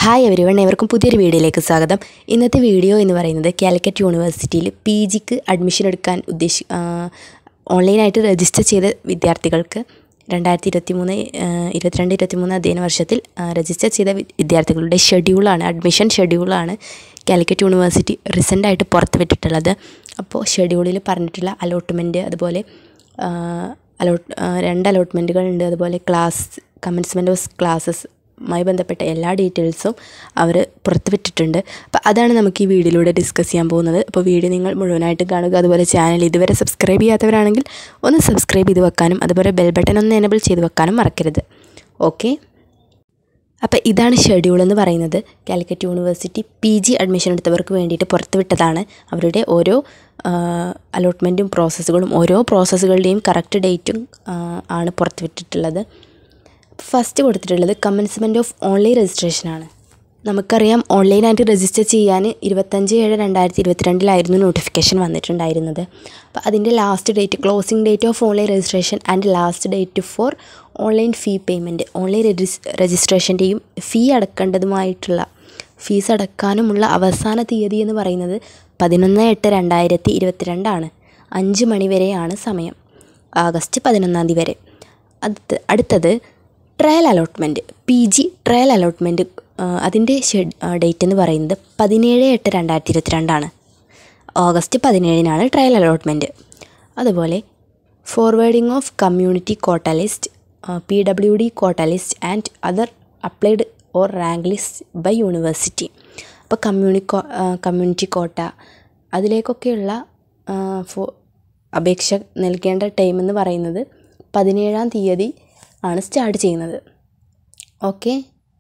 hi everyone ഏവർക്കും പുതിയൊരു വീഡിയോയിലേക്ക് സ്വാഗതം ഇന്നത്തെ വീഡിയോ എന്ന് പറയുന്നത് കാലിക്കറ്റ് യൂണിവേഴ്സിറ്റിയിൽ പി ജിക്ക് അഡ്മിഷൻ എടുക്കാൻ ഉദ്ദേശി ആ, ഓൺലൈനായിട്ട് രജിസ്റ്റർ ചെയ്ത വിദ്യാർത്ഥികൾക്ക് രണ്ടായിരത്തി ഇരുപത്തി മൂന്ന് ഇരുപത്തിരണ്ട് ഇരുപത്തിമൂന്ന് അധ്യയന വർഷത്തിൽ ആ, രജിസ്റ്റർ ചെയ്ത വി- വിദ്യാർത്ഥികളുടെ ഷെഡ്യൂളാണ് അഡ്മിഷൻ ഷെഡ്യൂളാണ് കാലിക്കറ്റ് യൂണിവേഴ്സിറ്റി റീസെൻ്റായിട്ട് പുറത്തുവിട്ടിട്ടുള്ളത് അപ്പോൾ ഷെഡ്യൂളിൽ പറഞ്ഞിട്ടുള്ള അലോട്ട്മെൻറ്റ് അതുപോലെ അലോട്ട് രണ്ട് അലോട്ട്മെൻറ്റുകളുണ്ട് അതുപോലെ ക്ലാസ് കമൻസ്മെൻറ്റ് ഓഫ് ക്ലാസ്സസ് മായി ബന്ധപ്പെട്ട എല്ലാ ഡീറ്റെയിൽസും അവർ പുറത്തുവിട്ടിട്ടുണ്ട് അപ്പോൾ അതാണ് നമുക്ക് ഈ വീഡിയോയിലൂടെ ഡിസ്കസ് ചെയ്യാൻ പോകുന്നത് അപ്പോൾ വീഡിയോ നിങ്ങൾ മുഴുവനായിട്ട് കാണുക അതുപോലെ ചാനൽ ഇതുവരെ സബ്സ്ക്രൈബ് ചെയ്യാത്തവരാണെങ്കിൽ ഒന്ന് സബ്സ്ക്രൈബ് ചെയ്ത് വെക്കാനും അതുപോലെ ബെൽ ബട്ടൺ ഒന്ന് എനബിൾ ചെയ്ത് വെക്കാനും മറക്കരുത് ഓക്കെ അപ്പോൾ ഇതാണ് ഷെഡ്യൂൾ എന്ന് പറയുന്നത് Calicut university P G admission എടുത്തവർക്ക് വേണ്ടിയിട്ട് പുറത്തുവിട്ടതാണ് അവരുടെ ഓരോ അലോട്ട്മെൻറ്റും പ്രോസസ്സുകളും ഓരോ പ്രോസസ്സുകളുടെയും കറക്റ്റ് ഡേറ്റും ആണ് പുറത്തുവിട്ടിട്ടുള്ളത് ഫസ്റ്റ് കൊടുത്തിട്ടുള്ളത് കമൻസ്മെൻറ്റ് ഓഫ് ഓൺലൈൻ രജിസ്ട്രേഷനാണ് നമുക്കറിയാം ഓൺലൈനായിട്ട് രജിസ്റ്റർ ചെയ്യാൻ ഇരുപത്തഞ്ച് ഏഴ് രണ്ടായിരത്തി ഇരുപത്തിരണ്ടിലായിരുന്നു നോട്ടിഫിക്കേഷൻ വന്നിട്ടുണ്ടായിരുന്നത് അപ്പോൾ അതിൻ്റെ last date closing date of online registration and last date for online fee payment ഓൺലൈൻ രജിസ്ട്രേഷൻ്റെയും ഫീ അടക്കേണ്ടതുമായിട്ടുള്ള ഫീസ് അടക്കാനുമുള്ള അവസാന തീയതി എന്ന് പറയുന്നത് പതിനൊന്ന് എട്ട് രണ്ടായിരത്തി ഇരുപത്തിരണ്ടാണ് അഞ്ച് മണി വരെയാണ് സമയം ആഗസ്റ്റ് പതിനൊന്നാം തീയതി വരെ അടുത്ത് അടുത്തത് trial allotment P G trial allotment അതിൻ്റെ ഷെഡ് ഡേറ്റ് എന്ന് പറയുന്നത് പതിനേഴ് എട്ട് രണ്ടായിരത്തി ഇരുപത്തിരണ്ടാണ് ഓഗസ്റ്റ് പതിനേഴിനാണ് ട്രയൽ അലോട്ട്മെൻറ്റ് അതുപോലെ forwarding of community quota list P W D quota list and other applied or rank list by university അപ്പോൾ കമ്മ്യൂണി കമ്മ്യൂണിറ്റി കോട്ട അതിലേക്കൊക്കെയുള്ള ആ, ഫോ അപേക്ഷ നൽകേണ്ട ടൈം എന്ന് പറയുന്നത് പതിനേഴാം തീയതി ആണ് സ്റ്റാർട്ട് ചെയ്യുന്നത് ഓക്കെ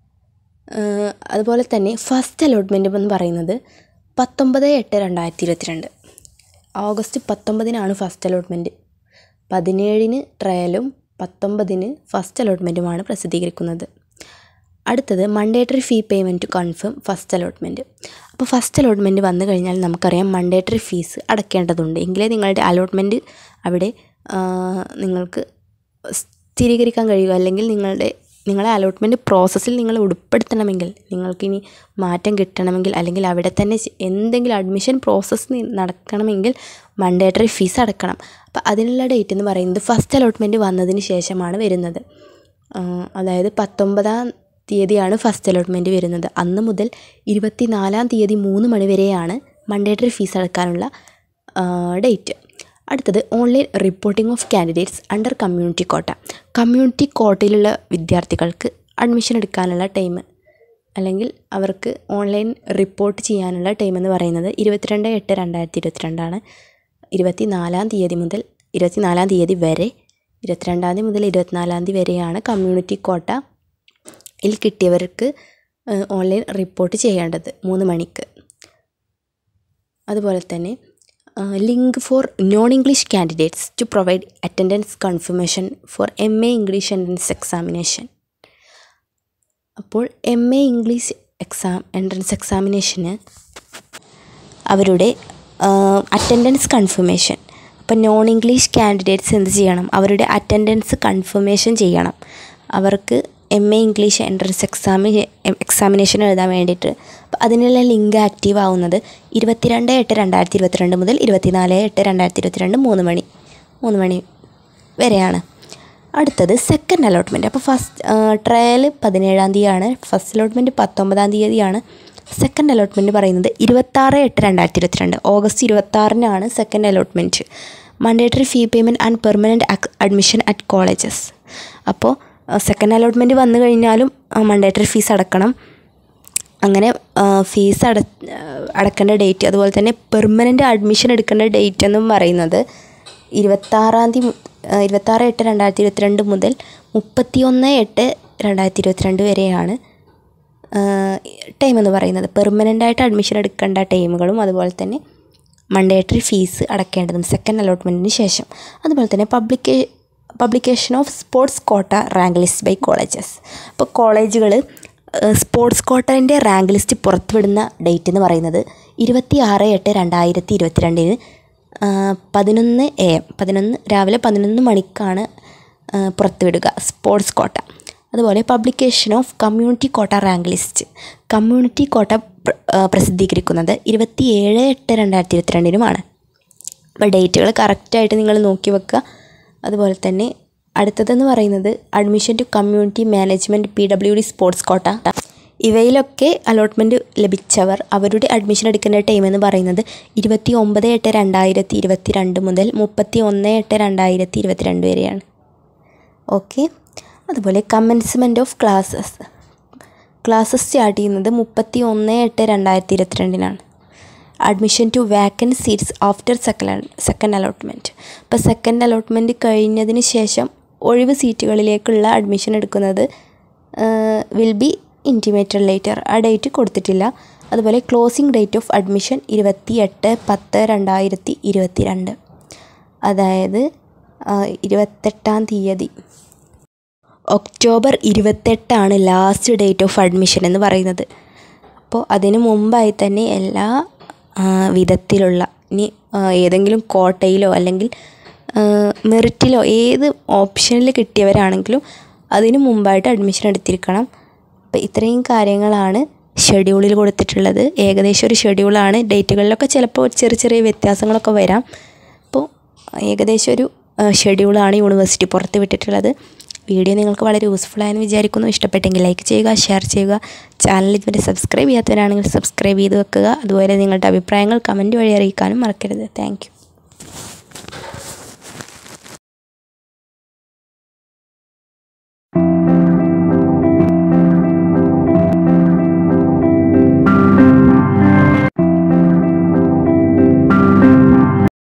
അതുപോലെ തന്നെ ഫസ്റ്റ് അലോട്ട്മെൻറ്റ് എന്ന് പറയുന്നത് പത്തൊമ്പത് എട്ട് രണ്ടായിരത്തി ഇരുപത്തിരണ്ട് ഓഗസ്റ്റ് പത്തൊമ്പതിനാണ് ഫസ്റ്റ് അലോട്ട്മെൻറ്റ് പതിനേഴിന് ട്രയലും പത്തൊമ്പതിന് ഫസ്റ്റ് അലോട്ട്മെൻറ്റുമാണ് പ്രസിദ്ധീകരിക്കുന്നത് അടുത്തത് mandatory fee payment to confirm first allotment അപ്പോൾ ഫസ്റ്റ് അലോട്ട്മെൻറ്റ് വന്നു കഴിഞ്ഞാൽ നമുക്കറിയാം മണ്ടേറ്ററി ഫീസ് അടയ്ക്കേണ്ടതുണ്ട് എങ്കിലേ നിങ്ങളുടെ അലോട്ട്മെൻറ്റ് അവിടെ ആ, നിങ്ങൾക്ക് സ്ഥിരീകരിക്കാൻ കഴിയുക അല്ലെങ്കിൽ നിങ്ങളുടെ നിങ്ങളെ അലോട്ട്മെൻറ്റ് പ്രോസസ്സിൽ നിങ്ങൾ ഉൾപ്പെടുത്തണമെങ്കിൽ നിങ്ങൾക്കിനി മാറ്റം കിട്ടണമെങ്കിൽ അല്ലെങ്കിൽ അവിടെ തന്നെ ചെ- എന്തെങ്കിലും അഡ്മിഷൻ പ്രോസസ്സ് നടക്കണമെങ്കിൽ മണ്ടേറ്ററി ഫീസ് അടക്കണം അപ്പോൾ അതിനുള്ള ഡേറ്റ് എന്ന് പറയുന്നത് ഫസ്റ്റ് അലോട്ട്മെൻറ്റ് വന്നതിന് ശേഷമാണ് വരുന്നത് ആ, അതായത് പത്തൊമ്പതാം തീയതിയാണ് ഫസ്റ്റ് അലോട്ട്മെൻറ്റ് വരുന്നത് അന്ന് മുതൽ ഇരുപത്തിനാലാം തീയതി മൂന്ന് മണി വരെയാണ് മണ്ടേറ്ററി ഫീസ് അടക്കാനുള്ള ഡേറ്റ് അടുത്തത് online reporting of candidates under community quota community കോട്ടയിലുള്ള വിദ്യാർത്ഥികൾക്ക് അഡ്മിഷൻ എടുക്കാനുള്ള ടൈം അല്ലെങ്കിൽ അവർക്ക് ഓൺലൈൻ റിപ്പോർട്ട് ചെയ്യാനുള്ള ടൈം എന്ന് പറയുന്നത് ഇരുപത്തിരണ്ട് എട്ട് രണ്ടായിരത്തി ഇരുപത്തിരണ്ടാണ് ഇരുപത്തിനാലാം തീയതി മുതൽ ഇരുപത്തിനാലാം തീയതി വരെ ഇരുപത്തിരണ്ടാം തീയതി മുതൽ ഇരുപത്തിനാലാം തീയതി വരെയാണ് കമ്മ്യൂണിറ്റി കോട്ട യിൽ കിട്ടിയവർക്ക് ഏഹ്, ഓൺലൈൻ റിപ്പോർട്ട് ചെയ്യേണ്ടത് മൂന്ന് മണിക്ക് അതുപോലെ തന്നെ link for non English candidates to provide attendance confirmation for M A English entrance examination അപ്പോൾ M A English exam entrance എക്സാമിനേഷന് അവരുടെ അറ്റൻഡൻസ് കൺഫർമേഷൻ അപ്പോൾ നോൺ ഇംഗ്ലീഷ് കാൻഡിഡേറ്റ്സ് എന്ത് ചെയ്യണം അവരുടെ അറ്റൻഡൻസ് കൺഫർമേഷൻ ചെയ്യണം അവർക്ക് എം എ ഇംഗ്ലീഷ് എൻട്രൻസ് എക്സാമി എക്സാമിനേഷൻ എഴുതാൻ വേണ്ടിയിട്ട് അപ്പോൾ അതിനുള്ള ലിങ്ക് ആക്റ്റീവ് ആവുന്നത് ഇരുപത്തിരണ്ട് എട്ട് രണ്ടായിരത്തി ഇരുപത്തിരണ്ട് മുതൽ ഇരുപത്തിനാല് എട്ട് രണ്ടായിരത്തി ഇരുപത്തിരണ്ട് മൂന്ന് മണി മൂന്ന് മണി വരെയാണ് അടുത്തത് സെക്കൻഡ് അലോട്ട്മെൻറ്റ് അപ്പോൾ ഫസ്റ്റ് ട്രയൽ പതിനേഴാം തീയതിയാണ് ഫസ്റ്റ് അലോട്ട്മെൻറ്റ് പത്തൊമ്പതാം തീയതിയാണ് സെക്കൻഡ് അലോട്ട്മെൻറ്റ് പറയുന്നത് ഇരുപത്താറ് എട്ട് രണ്ടായിരത്തി ഇരുപത്തിരണ്ട് ഓഗസ്റ്റ് ഇരുപത്താറിനാണ് second allotment mandatory fee payment and permanent admission at colleges അപ്പോൾ സെക്കൻഡ് അലോട്ട്മെൻറ്റ് വന്നു കഴിഞ്ഞാലും മണ്ടേറ്ററി ഫീസ് അടക്കണം അങ്ങനെ ഫീസ് അട അടക്കേണ്ട ഡേറ്റ് അതുപോലെ തന്നെ പെർമനൻ്റ് അഡ്മിഷൻ എടുക്കേണ്ട ഡേറ്റ് എന്നും പറയുന്നത് ഇരുപത്താറാം തീയതി ഇരുപത്താറ് എട്ട് രണ്ടായിരത്തി ഇരുപത്തിരണ്ട് മുതൽ മുപ്പത്തി ഒന്ന് എട്ട് രണ്ടായിരത്തി ഇരുപത്തിരണ്ട് വരെയാണ് ടൈം എന്ന് പറയുന്നത് പെർമനൻ്റ് ആയിട്ട് അഡ്മിഷൻ എടുക്കേണ്ട ടൈമുകളും അതുപോലെ തന്നെ മണ്ടേറ്ററി ഫീസ് അടക്കേണ്ടതും സെക്കൻഡ് അലോട്ട്മെൻറ്റിന് ശേഷം അതുപോലെ തന്നെ പബ്ലിക്കേ publication of sports quota rank list by colleges അപ്പോൾ കോളേജുകൾ സ്പോർട്സ് കോട്ടൻ്റെ റാങ്ക് ലിസ്റ്റ് പുറത്തുവിടുന്ന ഡേറ്റ് എന്ന് പറയുന്നത് ഇരുപത്തി ആറ് എട്ട് രണ്ടായിരത്തി ഇരുപത്തിരണ്ടിന് പതിനൊന്ന് എ എം പതിനൊന്ന് രാവിലെ പതിനൊന്ന് മണിക്കാണ് പുറത്തുവിടുക സ്പോർട്സ് കോട്ട അതുപോലെ publication of community quota rank list community quota പ്ര- ആ, പ്രസിദ്ധീകരിക്കുന്നത് ഇരുപത്തി ഏഴ് എട്ട് രണ്ടായിരത്തി ഇരുപത്തിരണ്ടിനുമാണ് അപ്പോൾ ഡേറ്റുകൾ കറക്റ്റായിട്ട് നിങ്ങൾ നോക്കി വെക്കുക അതുപോലെ തന്നെ അടുത്തതെന്ന് പറയുന്നത് admission to community management P W D sports quota ഇവയിലൊക്കെ അലോട്ട്മെൻറ്റ് ലഭിച്ചവർ അവരുടെ അഡ്മിഷൻ എടുക്കേണ്ട ടൈം എന്ന് പറയുന്നത് ഇരുപത്തി ഒമ്പത് എട്ട് രണ്ടായിരത്തി ഇരുപത്തി രണ്ട് മുതൽ മുപ്പത്തി ഒന്ന് എട്ട് രണ്ടായിരത്തി ഇരുപത്തിരണ്ട് വരെയാണ് ഓക്കെ അതുപോലെ commencement of classes classes start ചെയ്യുന്നത് മുപ്പത്തി ഒന്ന് എട്ട് രണ്ടായിരത്തി ഇരുപത്തിരണ്ടിനാണ് admission to vacant seats after second second allotment ഇപ്പോൾ സെക്കൻഡ് അലോട്ട്മെൻറ്റ് കഴിഞ്ഞതിന് ശേഷം ഒഴിവ് സീറ്റുകളിലേക്കുള്ള അഡ്മിഷൻ എടുക്കുന്നത് വിൽ ബി ഇൻറ്റിമേറ്റഡ് ലേറ്റർ ആ ഡേറ്റ് കൊടുത്തിട്ടില്ല അതുപോലെ ക്ലോസിംഗ് ഡേറ്റ് ഓഫ് അഡ്മിഷൻ ഇരുപത്തി എട്ട് പത്ത് രണ്ടായിരത്തി ഇരുപത്തി രണ്ട് അതായത് ആ, ഇരുപത്തെട്ടാം തീയതി ഒക്ടോബർ ഇരുപത്തെട്ടാണ് ലാസ്റ്റ് ഡേറ്റ് ഓഫ് അഡ്മിഷൻ എന്ന് പറയുന്നത് അപ്പോൾ അതിന് മുമ്പായി തന്നെ എല്ലാ ആ, വിധത്തിലുള്ള ഇനി ആ, ഏതെങ്കിലും കോട്ടയിലോ അല്ലെങ്കിൽ ആ, മെറിറ്റിലോ ഏത് ഓപ്ഷനിൽ കിട്ടിയവരാണെങ്കിലും അതിന് മുമ്പായിട്ട് അഡ്മിഷൻ എടുത്തിരിക്കണം അപ്പോൾ ഇത്രയും കാര്യങ്ങളാണ് ഷെഡ്യൂളിൽ കൊടുത്തിട്ടുള്ളത് ഏകദേശം ഒരു ഷെഡ്യൂളാണ് ഡേറ്റുകളിലൊക്കെ ചിലപ്പോൾ ചെറിയ ചെറിയ വ്യത്യാസങ്ങളൊക്കെ വരാം അപ്പോൾ ഏകദേശം ഒരു ഷെഡ്യൂളാണ് യൂണിവേഴ്സിറ്റി പുറത്ത് വിട്ടിട്ടുള്ളത് വീഡിയോ നിങ്ങൾക്ക് വളരെ യൂസ്ഫുൾ ആയെന്ന് വിചാരിക്കുന്നു ഇഷ്ടപ്പെട്ടെങ്കിൽ ലൈക്ക് ചെയ്യുക ഷെയർ ചെയ്യുക ചാനൽ ഇതുവരെ സബ്സ്ക്രൈബ് ചെയ്യാത്തവരാണെങ്കിൽ സബ്സ്ക്രൈബ് ചെയ്ത് വെക്കുക അതുപോലെ നിങ്ങളുടെ അഭിപ്രായങ്ങൾ കമൻറ്റ് വഴി അറിയിക്കാനും മറക്കരുത് താങ്ക്